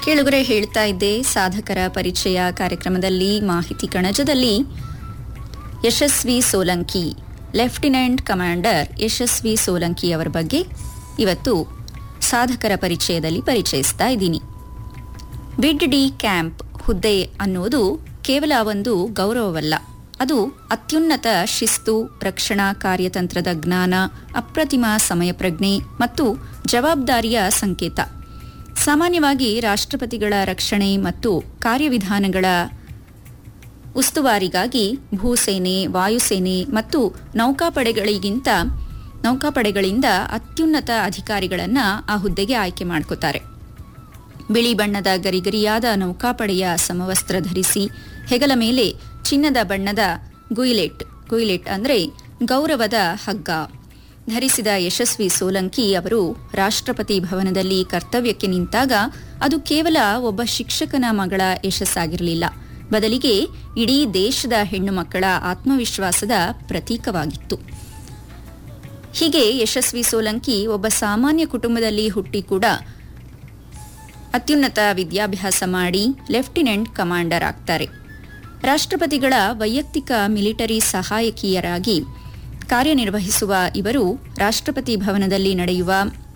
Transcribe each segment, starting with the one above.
ಕೇಳುಗರೆ ಹೇಳ್ತಾ ಇದ್ದೆ ಸಾಧಕರ ಪರಿಚಯ ಕಾರ್ಯಕ್ರಮದಲ್ಲಿ ಮಾಹಿತಿ ಕಣಜದಲ್ಲಿ ಯಶಸ್ವಿ ಸೋಲಂಕಿ ಲೆಫ್ಟಿನೆಂಟ್ ಕಮಾಂಡರ್ ಯಶಸ್ವಿ ಸೋಲಂಕಿ ಅವರ ಬಗ್ಗೆ ಇವತ್ತು ಸಾಧಕರ ಪರಿಚಯದಲ್ಲಿ ಪರಿಚಯಿಸ್ತಾ ಇದ್ದೀನಿ ಬಿಡ್ ಡಿ ಕ್ಯಾಂಪ್ ಹುದ್ದೆ ಅನ್ನುವುದು ಕೇವಲ ಒಂದು ಗೌರವವಲ್ಲ ಅದು ಅತ್ಯುನ್ನತ ಶಿಸ್ತು ರಕ್ಷಣಾ ಕಾರ್ಯತಂತ್ರದ ಜ್ಞಾನ ಅಪ್ರತಿಮ ಸಮಯ ಪ್ರಜ್ಞೆ ಮತ್ತು ಜವಾಬ್ದಾರಿಯ ಸಂಕೇತ ಸಾಮಾನ್ಯವಾಗಿ ರಾಷ್ಟ್ರಪತಿಗಳ ರಕ್ಷಣೆ ಮತ್ತು ಕಾರ್ಯವಿಧಾನಗಳ ಉಸ್ತುವಾರಿಗಾಗಿ ಭೂಸೇನೆ ವಾಯುಸೇನೆ ಮತ್ತು ನೌಕಾಪಡೆಗಳಿಗಿಂತ ನೌಕಾಪಡೆಗಳಿಂದ ಅತ್ಯುನ್ನತ ಅಧಿಕಾರಿಗಳನ್ನ ಆ ಹುದ್ದೆಗೆ ಆಯ್ಕೆ ಮಾಡ್ಕೋತಾರೆ ಬಿಳಿ ಬಣ್ಣದ ಗರಿಗರಿಯಾದ ನೌಕಾಪಡೆಯ ಸಮವಸ್ತ್ರ ಧರಿಸಿ ಹೆಗಲ ಮೇಲೆ ಚಿನ್ನದ ಬಣ್ಣದ ಗುಯಿಲೆಟ್ ಗುಯಿಲೆಟ್ ಅಂದರೆ ಗೌರವದ ಹಗ್ಗ ಧರಿಸಿದ ಯಶಸ್ವಿ ಸೋಲಂಕಿ ಅವರು ರಾಷ್ಟ್ರಪತಿ ಭವನದಲ್ಲಿ ಕರ್ತವ್ಯಕ್ಕೆ ನಿಂತಾಗ ಅದು ಕೇವಲ ಒಬ್ಬ ಶಿಕ್ಷಕನ ಮಗಳ ಯಶಸ್ಸಾಗಿರಲಿಲ್ಲ ಬದಲಿಗೆ ಇಡೀ ದೇಶದ ಹೆಣ್ಣು ಮಕ್ಕಳ ಆತ್ಮವಿಶ್ವಾಸದ ಪ್ರತೀಕವಾಗಿತ್ತು ಹೀಗೆ ಯಶಸ್ವಿ ಸೋಲಂಕಿ ಒಬ್ಬ ಸಾಮಾನ್ಯ ಕುಟುಂಬದಲ್ಲಿ ಹುಟ್ಟಿ ಕೂಡ ಅತ್ಯುನ್ನತ ವಿದ್ಯಾಭ್ಯಾಸ ಮಾಡಿ ಲೆಫ್ಟಿನೆಂಟ್ ಕಮಾಂಡರ್ ಆಗ್ತಾರೆ ರಾಷ್ಟ್ರಪತಿಗಳ ವೈಯಕ್ತಿಕ ಮಿಲಿಟರಿ ಸಹಾಯಕಿಯರಾಗಿ ಕಾರ್ಯನಿರ್ವಹಿಸುವ ಇವರು ರಾಷ್ಟ್ರಪತಿ ಭವನದಲ್ಲಿ ನಡೆಯುವ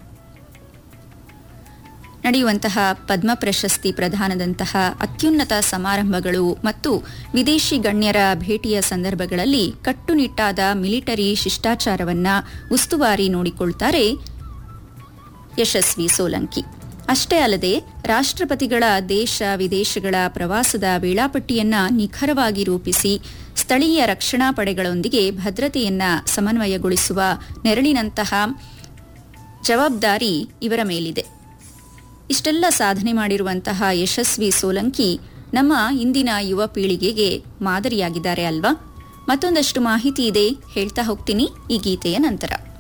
ನಡೆಯುವಂತಹ ಪದ್ಮ ಪ್ರಶಸ್ತಿ ಪ್ರದಾನದಂತಹ ಅತ್ಯುನ್ನತ ಸಮಾರಂಭಗಳು ಮತ್ತು ವಿದೇಶಿ ಗಣ್ಯರ ಭೇಟಿಯ ಸಂದರ್ಭಗಳಲ್ಲಿ ಕಟ್ಟುನಿಟ್ಟಾದ ಮಿಲಿಟರಿ ಶಿಷ್ಟಾಚಾರವನ್ನ ಉಸ್ತುವಾರಿ ನೋಡಿಕೊಳ್ತಾರೆ ಯಶಸ್ವಿ ಸೋಲಂಕಿ ಅಷ್ಟೇ ಅಲ್ಲದೆ ರಾಷ್ಟ್ರಪತಿಗಳ ದೇಶ ವಿದೇಶಗಳ ಪ್ರವಾಸದ ವೇಳಾಪಟ್ಟಿಯನ್ನ ನಿಖರವಾಗಿ ರೂಪಿಸಿ ಸ್ಥಳೀಯ ರಕ್ಷಣಾ ಪಡೆಗಳೊಂದಿಗೆ ಭದ್ರತೆಯನ್ನ ಸಮನ್ವಯಗೊಳಿಸುವ ನೆರಳಿನಂತಹ ಜವಾಬ್ದಾರಿ ಇವರ ಮೇಲಿದೆ ಇಷ್ಟೆಲ್ಲ ಸಾಧನೆ ಮಾಡಿರುವಂತಹ ಯಶಸ್ವಿ ಸೋಲಂಕಿ ನಮ್ಮ ಇಂದಿನ ಯುವ ಪೀಳಿಗೆಗೆ ಮಾದರಿಯಾಗಿದ್ದಾರೆ ಅಲ್ವಾ ಮತ್ತೊಂದಷ್ಟು ಮಾಹಿತಿ ಇದೆ ಹೇಳ್ತಾ ಹೋಗ್ತೀನಿ ಈ ಗೀತೆಯ ನಂತರ